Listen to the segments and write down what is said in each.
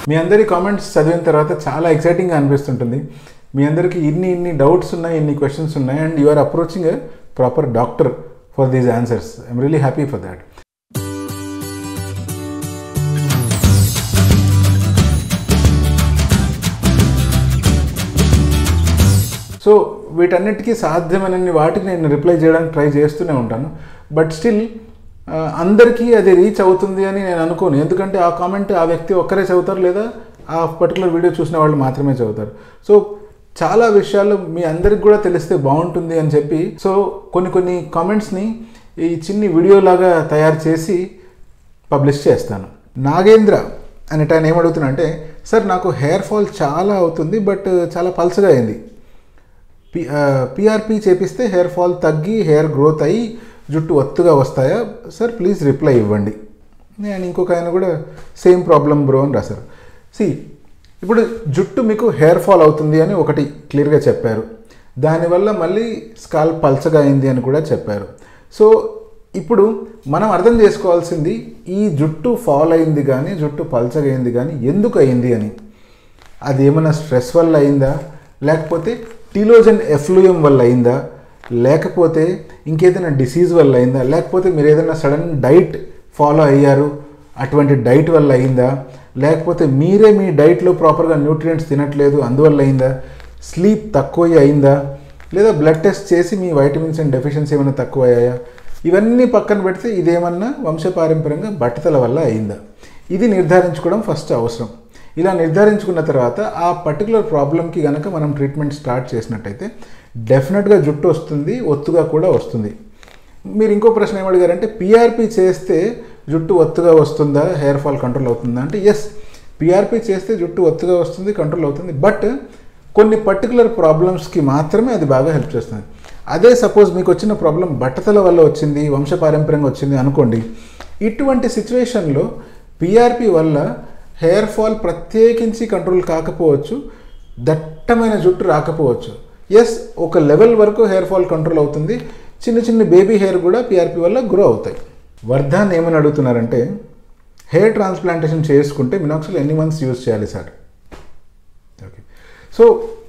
మీ అందరి కామెంట్స్ చదివిన తర్వాత చాలా ఎక్సైటింగ్గా అనిపిస్తుంటుంది మీ అందరికీ ఇన్ని ఇన్ని డౌట్స్ ఉన్నాయి ఇన్ని క్వశ్చన్స్ ఉన్నాయి and you are approaching a proper doctor for these answers I'm really happy for that so వీటన్నిటికీ సాధ్యమైనన్ని వాటికి నేను రిప్లై చేయడానికి ట్రై చేస్తూనే ఉంటాను బట్ స్టిల్ అందరికీ అది రీచ్ అవుతుంది అని నేను అనుకోను ఎందుకంటే ఆ కామెంట్ ఆ వ్యక్తి ఒక్కరే చదువుతారు లేదా ఆ పర్టికులర్ వీడియో చూసిన వాళ్ళు మాత్రమే చదువుతారు సో చాలా విషయాలు మీ అందరికి కూడా తెలిస్తే బాగుంటుంది అని చెప్పి సో కొన్ని కొన్ని కామెంట్స్ని ఈ చిన్ని వీడియో లాగా తయారు చేసి పబ్లిష్ చేస్తాను నాగేంద్ర అనేట ఆయన ఏమడుగుతున్నా అంటే సార్ నాకు హెయిర్ ఫాల్ చాలా అవుతుంది బట్ చాలా పల్చగా అయింది పి పిఆర్పి చేపిస్తే హెయిర్ ఫాల్ తగ్గి హెయిర్ గ్రోత్ అయ్యి జుట్టు ఒత్తుగా వస్తాయా సార్ ప్లీజ్ రిప్లై ఇవ్వండి నేను ఇంకొక ఆయన కూడా సేమ్ ప్రాబ్లం బ్రో అని రాశారు సి ఇప్పుడు జుట్టు మీకు హెయిర్ ఫాల్ అవుతుంది అని ఒకటి క్లియర్గా చెప్పారు దానివల్ల మళ్ళీ స్కాల్ప్ పల్చగా అయింది అని కూడా చెప్పారు సో ఇప్పుడు మనం అర్థం చేసుకోవాల్సింది ఈ జుట్టు ఫాల్ అయింది కానీ జుట్టు పల్చగా అయింది కానీ ఎందుకు అయింది అని అది ఏమైనా స్ట్రెస్ వల్ల అయిందా లేకపోతే టీలోజన్ ఎఫ్లూయం వల్ల అయిందా లేకపోతే ఇంకేదైనా డిసీజ్ వల్ల అయిందా లేకపోతే మీరు ఏదైనా సడన్ డైట్ ఫాలో అయ్యారు అటువంటి డైట్ వల్ల అయిందా లేకపోతే మీరే మీ డైట్లో ప్రాపర్గా న్యూట్రియంట్స్ తినట్లేదు అందువల్ల అయిందా స్లీప్ తక్కువ అయిందా లేదా బ్లడ్ టెస్ట్ చేసి మీ వైటమిన్స్ అండ్ డెఫిషియన్సీ ఏమైనా తక్కువ అయ్యాయా ఇవన్నీ పక్కన పెడితే ఇదేమన్నా వంశపారంపర్యంగా బట్టతల వల్ల అయిందా ఇది నిర్ధారించుకోవడం ఫస్ట్ అవసరం ఇలా నిర్ధారించుకున్న తర్వాత ఆ పర్టికులర్ ప్రాబ్లమ్కి కనుక మనం ట్రీట్మెంట్ స్టార్ట్ చేసినట్టయితే డెఫినెట్గా జుట్టు వస్తుంది ఒత్తుగా కూడా వస్తుంది మీరు ఇంకో ప్రశ్న ఏమడిగారంటే పిఆర్పి చేస్తే జుట్టు ఒత్తుగా వస్తుందా హెయిర్ ఫాల్ కంట్రోల్ అవుతుందా అంటే ఎస్ పిఆర్పి చేస్తే జుట్టు ఒత్తుగా వస్తుంది కంట్రోల్ అవుతుంది బట్ కొన్ని పర్టికులర్ ప్రాబ్లమ్స్కి మాత్రమే అది బాగా హెల్ప్ చేస్తుంది అదే సపోజ్ మీకు వచ్చిన ప్రాబ్లం బట్టతల వల్ల వచ్చింది వంశపారంపర్యంగా వచ్చింది అనుకోండి ఇటువంటి సిచ్యువేషన్లో పిఆర్పి వల్ల హెయిర్ ఫాల్ ప్రత్యేకించి కంట్రోల్ కాకపోవచ్చు దట్టమైన జుట్టు రాకపోవచ్చు ఎస్ ఒక లెవెల్ వరకు హెయిర్ ఫాల్ కంట్రోల్ అవుతుంది చిన్న చిన్న బేబీ హెయిర్ కూడా పిఆర్పి వల్ల గ్రో అవుతాయి వర్ధాన్ ఏమని అడుగుతున్నారంటే హెయిర్ ట్రాన్స్ప్లాంటేషన్ చేసుకుంటే మినాక్సిల్ ఎన్ని మంత్స్ యూజ్ చేయాలి సార్ ఓకే సో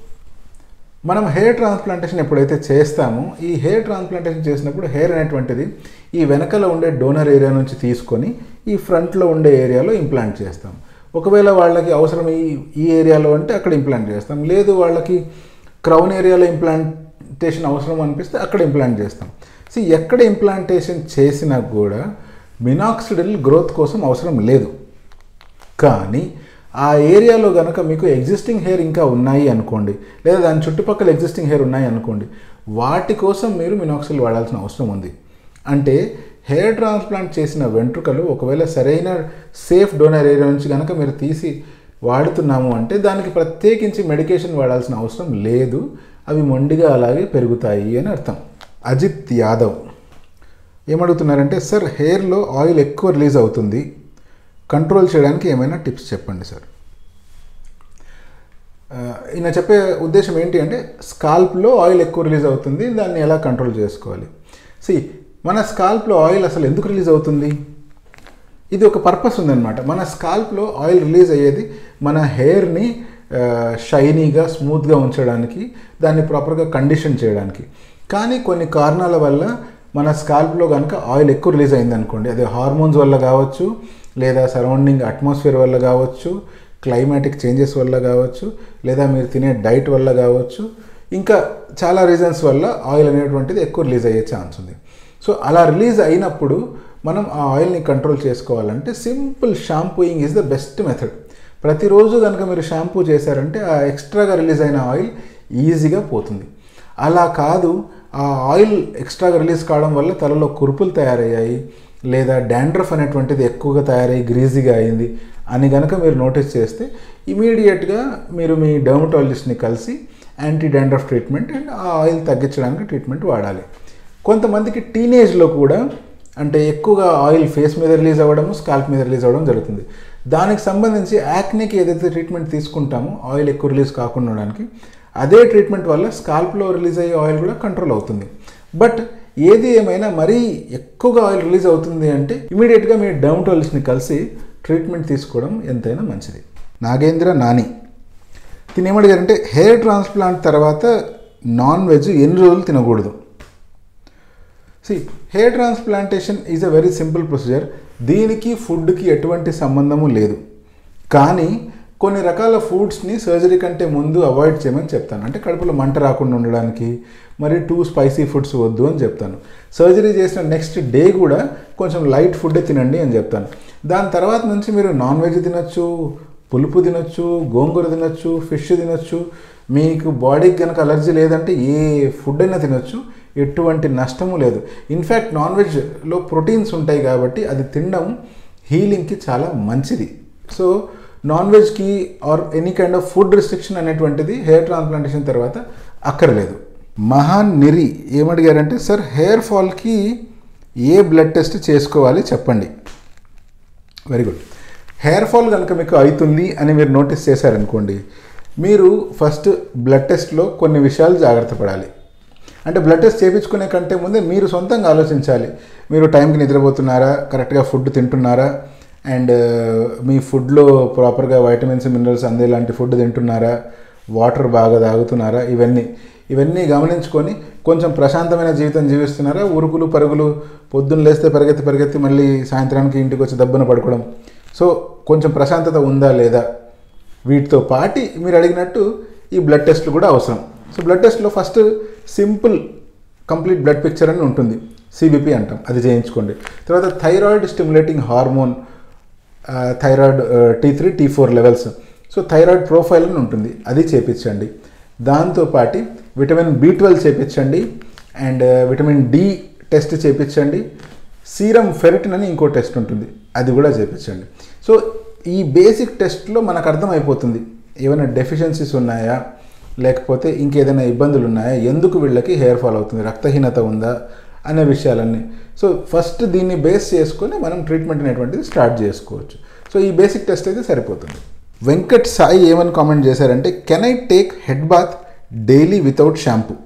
మనం హెయిర్ ట్రాన్స్ప్లాంటేషన్ ఎప్పుడైతే చేస్తామో ఈ హెయిర్ ట్రాన్స్ప్లాంటేషన్ చేసినప్పుడు హెయిర్ అనేటువంటిది ఈ వెనకలో ఉండే డోనర్ ఏరియా నుంచి తీసుకొని ఈ ఫ్రంట్లో ఉండే ఏరియాలో ఇంప్లాంట్ చేస్తాం ఒకవేళ వాళ్ళకి అవసరం ఈ ఈ ఏరియాలో అంటే అక్కడ ఇంప్లాంట్ చేస్తాం లేదు వాళ్ళకి క్రౌన్ ఏరియాలో ఇంప్లాంటేషన్ అవసరం అనిపిస్తే అక్కడ ఇంప్లాంట్ చేస్తాం సో ఎక్కడ ఇంప్లాంటేషన్ చేసినా కూడా మినాక్సిడిల్ గ్రోత్ కోసం అవసరం లేదు కానీ ఆ ఏరియాలో కనుక మీకు ఎగ్జిస్టింగ్ హెయిర్ ఇంకా ఉన్నాయి అనుకోండి లేదా దాని చుట్టుపక్కల ఎగ్జిస్టింగ్ హెయిర్ ఉన్నాయి అనుకోండి వాటి కోసం మీరు మినాక్సిల్ వాడాల్సిన అవసరం ఉంది అంటే హెయిర్ ట్రాన్స్ప్లాంట్ చేసిన వెంట్రుకలు ఒకవేళ సరైన సేఫ్ డోనర్ ఏరియా నుంచి కనుక మీరు తీసి వాడుతున్నాము అంటే దానికి ప్రత్యేకించి మెడికేషన్ వాడాల్సిన అవసరం లేదు అవి మొండిగా అలాగే పెరుగుతాయి అని అర్థం అజిత్ యాదవ్ ఏమడుగుతున్నారంటే సార్ హెయిర్లో ఆయిల్ ఎక్కువ రిలీజ్ అవుతుంది కంట్రోల్ చేయడానికి ఏమైనా టిప్స్ చెప్పండి సార్ ఈయన చెప్పే ఉద్దేశం ఏంటి అంటే స్కాల్ప్లో ఆయిల్ ఎక్కువ రిలీజ్ అవుతుంది దాన్ని ఎలా కంట్రోల్ చేసుకోవాలి సి మన స్కాల్ప్లో ఆయిల్ అసలు ఎందుకు రిలీజ్ అవుతుంది ఇది ఒక పర్పస్ ఉందన్నమాట మన స్కాల్ప్లో ఆయిల్ రిలీజ్ అయ్యేది మన హెయిర్ని షైనీగా స్మూత్గా ఉంచడానికి దాన్ని ప్రాపర్గా కండిషన్ చేయడానికి కానీ కొన్ని కారణాల వల్ల మన స్కాల్ప్లో కనుక ఆయిల్ ఎక్కువ రిలీజ్ అయింది అనుకోండి అది హార్మోన్స్ వల్ల కావచ్చు లేదా సరౌండింగ్ అట్మాస్ఫియర్ వల్ల కావచ్చు క్లైమాటిక్ చేంజెస్ వల్ల కావచ్చు లేదా మీరు తినే డైట్ వల్ల కావచ్చు ఇంకా చాలా రీజన్స్ వల్ల ఆయిల్ అనేటువంటిది ఎక్కువ రిలీజ్ అయ్యే ఛాన్స్ ఉంది సో అలా రిలీజ్ అయినప్పుడు మనం ఆ ఆయిల్ని కంట్రోల్ చేసుకోవాలంటే simple shampooing is the best method ప్రతిరోజు కనుక మీరు షాంపూ చేశారంటే ఆ ఎక్స్ట్రాగా రిలీజ్ అయిన ఆయిల్ ఈజీగా పోతుంది అలా కాదు ఆ ఆయిల్ ఎక్స్ట్రాగా రిలీజ్ కావడం వల్ల తలలో కురుపులు తయారయ్యాయి లేదా డాండ్రఫ్ అనేటువంటిది ఎక్కువగా తయారయ్యి గ్రీజీగా అయింది అని కనుక మీరు నోటీస్ చేస్తే ఇమీడియట్గా మీరు మీ డర్మటాలజిస్ట్ని కలిసి యాంటీ డాండ్రఫ్ ట్రీట్మెంట్ అండ్ ఆ ఆయిల్ తగ్గించడానికి ట్రీట్మెంట్ వాడాలి కొంతమందికి టీనేజ్లో కూడా అంటే ఎక్కువగా ఆయిల్ ఫేస్ మీద రిలీజ్ అవ్వడము స్కాల్ప్ మీద రిలీజ్ అవ్వడం జరుగుతుంది దానికి సంబంధించి యాక్నేకి ఏదైతే ట్రీట్మెంట్ తీసుకుంటామో ఆయిల్ ఎక్కువ రిలీజ్ కాకుండా ఉండడానికి అదే ట్రీట్మెంట్ వల్ల స్కాల్ప్లో రిలీజ్ అయ్యే ఆయిల్ కూడా కంట్రోల్ అవుతుంది బట్ ఏది ఏమైనా మరీ ఎక్కువగా ఆయిల్ రిలీజ్ అవుతుంది అంటే ఇమీడియట్గా మీ డర్మటాలజిస్ట్ని కలిసి ట్రీట్మెంట్ తీసుకోవడం ఎంతైనా మంచిది నాగేంద్ర నాని తిని ఏమడిగారంటే హెయిర్ ట్రాన్స్ప్లాంట్ తర్వాత నాన్ వెజ్ ఎన్ని రోజులు తినకూడదు see hair transplantation is a very simple procedure దీనికి ఫుడ్కి ఎటువంటి సంబంధము లేదు కానీ కొన్ని రకాల ఫుడ్స్ని సర్జరీ కంటే ముందు అవాయిడ్ చేయమని చెప్తాను అంటే కడుపులో మంట రాకుండా ఉండడానికి మరి టూ స్పైసీ ఫుడ్స్ వద్దు అని చెప్తాను సర్జరీ చేసిన నెక్స్ట్ డే కూడా కొంచెం లైట్ ఫుడ్ తినండి అని చెప్తాను దాని తర్వాత నుంచి మీరు నాన్ వెజ్ తినొచ్చు పులుపు తినొచ్చు గోంగూర తినొచ్చు ఫిష్ తినొచ్చు మీకు బాడీకి కనుక అలర్జీ లేదంటే ఏ ఫుడ్ అయినా తినొచ్చు ఎటువంటి నష్టము లేదు ఇన్ఫ్యాక్ట్ నాన్ వెజ్లో ప్రోటీన్స్ ఉంటాయి కాబట్టి అది తినడం హీలింగ్కి చాలా మంచిది సో నాన్ వెజ్కి or any kind of food restriction అనేటువంటిది హెయిర్ ట్రాన్స్ప్లాంటేషన్ తర్వాత అక్కర్లేదు మహాన్ నిరి ఏమడిగారంటే సార్ హెయిర్ ఫాల్కి ఏ బ్లడ్ టెస్ట్ చేసుకోవాలి చెప్పండి వెరీ గుడ్ హెయిర్ ఫాల్ కనుక మీకు అవుతుంది అని మీరు నోటీస్ చేశారనుకోండి మీరు ఫస్ట్ బ్లడ్ టెస్ట్లో కొన్ని విషయాలు జాగ్రత్త పడాలి అంటే బ్లడ్ టెస్ట్ చేయించుకునే కంటే ముందే మీరు సొంతంగా ఆలోచించాలి మీరు టైంకి నిద్రపోతున్నారా కరెక్ట్గా ఫుడ్ తింటున్నారా అండ్ మీ ఫుడ్లో ప్రాపర్గా వైటమిన్స్ మినరల్స్ అందేలాంటి ఫుడ్ తింటున్నారా వాటర్ బాగా తాగుతున్నారా ఇవన్నీ ఇవన్నీ గమనించుకొని కొంచెం ప్రశాంతమైన జీవితం జీవిస్తున్నారా ఉరుకులు పరుగులు పొద్దున్న లేస్తే పరిగెత్తి పరిగెత్తి మళ్ళీ సాయంత్రానికి ఇంటికి వచ్చి దబ్బున పడుకోవడం సో కొంచెం ప్రశాంతత ఉందా లేదా వీటితో పాటి మీరు అడిగినట్టు ఈ బ్లడ్ టెస్ట్లు కూడా అవసరం సో బ్లడ్ టెస్ట్లో first simple complete blood picture అని ఉంటుంది సిబిపి అంటాం అది చేయించుకోండి తర్వాత thyroid stimulating hormone thyroid T three T four levels so thyroid profile అని ఉంటుంది అది చేపించండి దాంతోపాటి విటమిన్ బి ట్వెల్వ్ చేపించండి అండ్ విటమిన్ డి టెస్ట్ చేపించండి సీరం ఫెరిటిన్ అని ఇంకో టెస్ట్ ఉంటుంది అది కూడా చేపించండి సో ఈ బేసిక్ టెస్ట్లో మనకు అర్థమైపోతుంది ఏమైనా డెఫిషియన్సీస్ ఉన్నాయా లేకపోతే ఇంకేదైనా ఇబ్బందులు ఉన్నాయా ఎందుకు వీళ్ళకి హెయిర్ ఫాల్ అవుతుంది రక్తహీనత ఉందా అనే విషయాలన్నీ సో ఫస్ట్ దీన్ని బేస్ చేసుకొని మనం ట్రీట్మెంట్ అనేటువంటిది స్టార్ట్ చేసుకోవచ్చు సో ఈ బేసిక్ టెస్ట్ అయితే సరిపోతుంది వెంకట్ సాయి ఏమని కామెంట్ చేశారంటే can I take head bath daily without shampoo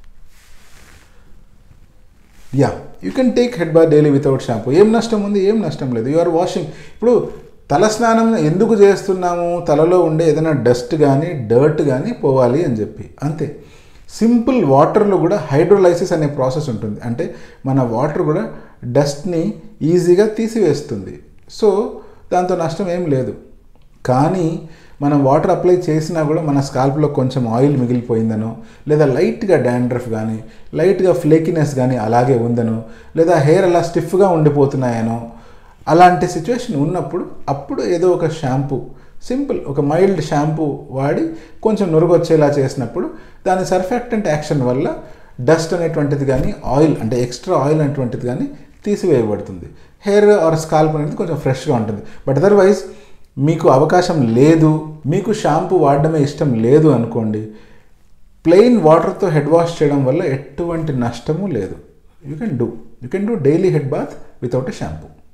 yeah you can take head bath daily without shampoo ఏం నష్టం ఉంది ఏం నష్టం లేదు యు ఆర్ వాషింగ్ ఇప్పుడు తల స్నానం ఎందుకు చేస్తున్నాము తలలో ఉండే ఏదైనా డస్ట్ కానీ డర్ట్ కానీ పోవాలి అని చెప్పి అంతే సింపుల్ వాటర్లో కూడా హైడ్రోలైసిస్ అనే ప్రాసెస్ ఉంటుంది అంటే మన వాటర్ కూడా డస్ట్ని ఈజీగా తీసివేస్తుంది సో దాంతో నష్టం ఏం లేదు కానీ మనం వాటర్ అప్లై చేసినా కూడా మన స్కాల్ప్లో కొంచెం ఆయిల్ మిగిలిపోయిందనో లేదా లైట్గా డాండ్రఫ్ కానీ లైట్గా ఫ్లేకినెస్ కానీ అలాగే ఉందనో లేదా హెయిర్ అలా స్టిఫ్గా ఉండిపోతున్నాయనో అలాంటి సిచ్యువేషన్ ఉన్నప్పుడు అప్పుడు ఏదో ఒక షాంపూ సింపుల్ ఒక మైల్డ్ షాంపూ వాడి కొంచెం నురుగొచ్చేలా చేసినప్పుడు దాని సర్ఫాక్టెంట్ యాక్షన్ వల్ల డస్ట్ అనేటువంటిది కానీ ఆయిల్ అంటే ఎక్స్ట్రా ఆయిల్ అనేటువంటిది కానీ తీసివేయబడుతుంది హెయిర్ ఆర్ స్కాల్ప్ అనేది కొంచెం ఫ్రెష్గా ఉంటుంది బట్ అదర్వైజ్ మీకు అవకాశం లేదు మీకు షాంపూ వాడడమే ఇష్టం లేదు అనుకోండి ప్లెయిన్ వాటర్తో హెడ్ వాష్ చేయడం వల్ల ఎటువంటి నష్టము లేదు you can do you can do daily head bath without a shampoo